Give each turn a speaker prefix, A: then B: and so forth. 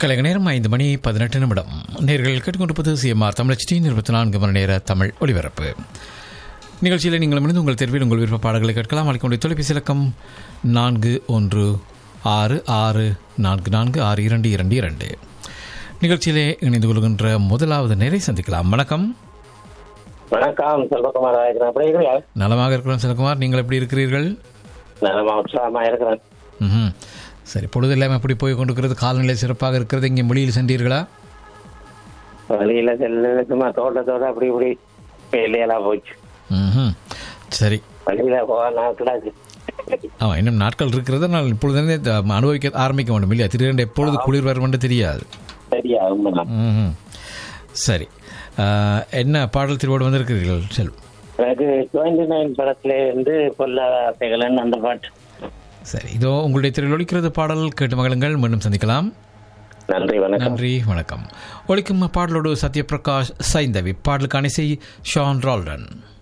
A: கலைக நேரம் ஐந்து மணி பதினெட்டு நிமிடம் நேர்கள் கேட்டுக்கொண்டிருப்பது சிஎம்ஆர் தமிழ் டி இருபத்தி நான்கு மணி நேர தமிழ் ஒலிபரப்பு நிகழ்ச்சியில் நீங்கள் இணைந்து உங்கள் தேர்வில் உங்கள் விருப்ப பாடல்களை கேட்கலாம் அளிக்கொண்டு தொலைபேசி இலக்கம் நான்கு ஒன்று ஆறு ஆறு நான்கு நான்கு ஆறு இரண்டு இரண்டு இரண்டு நிகழ்ச்சியிலே இணைந்து கொள்கின்ற முதலாவது நேரை சந்திக்கலாம் வணக்கம்
B: வணக்கம் செல்வகுமார் இருக்கிறேன் எப்படி இருக்கிறீங்க
A: நலமாக இருக்கிறோம் சிலகுமார் நீங்கள் எப்படி இருக்கிறீர்கள்
B: நலமா உற்சாகமா இருக்கிறேன்
A: ம் சரி பொழுது இல்லாமல் எப்படி போய் கொண்டிருக்கிறது காலநிலை சிறப்பாக இருக்கிறது இங்கே மொழியில் சென்றீர்களா
B: வழியில செல்ல சும்மா தோட்டத்தோட அப்படி இப்படி வெளியெல்லாம் போச்சு
A: ம் சரி
B: வழியில போக நாட்களாச்சு
A: ஆமாம் இன்னும் நாட்கள் இருக்கிறது நான் இப்பொழுதுனே த- அனுபவிக்க ஆரம்பிக்க வேண்டும் இல்லையா திடீரென்று எப்பொழுது குளிர் வரும் என்று தெரியாது
B: சரியா உண்மைதான்
A: ம் சரி ஆஹ், என்ன பாடல் திருவோடு வந்திருக்கிறீர்கள் செல்
B: எனக்கு டுவெண்ட்டி நைன் படத்துல இருந்து பொல்லாதைகளன் அந்த பாட்டு
A: சரி இதோ உங்களுடைய திரையில் ஒலிக்கிறது பாடல் கேட்டு மகளுங்கள் மீண்டும் சந்திக்கலாம்
B: நன்றி வணக்கம்
A: நன்றி வணக்கம் ஒலிக்கும் பாடலோடு சத்யபிரகாஷ் சைந்தவி பாடலுக்கான இசை ஷான் ரால்டன்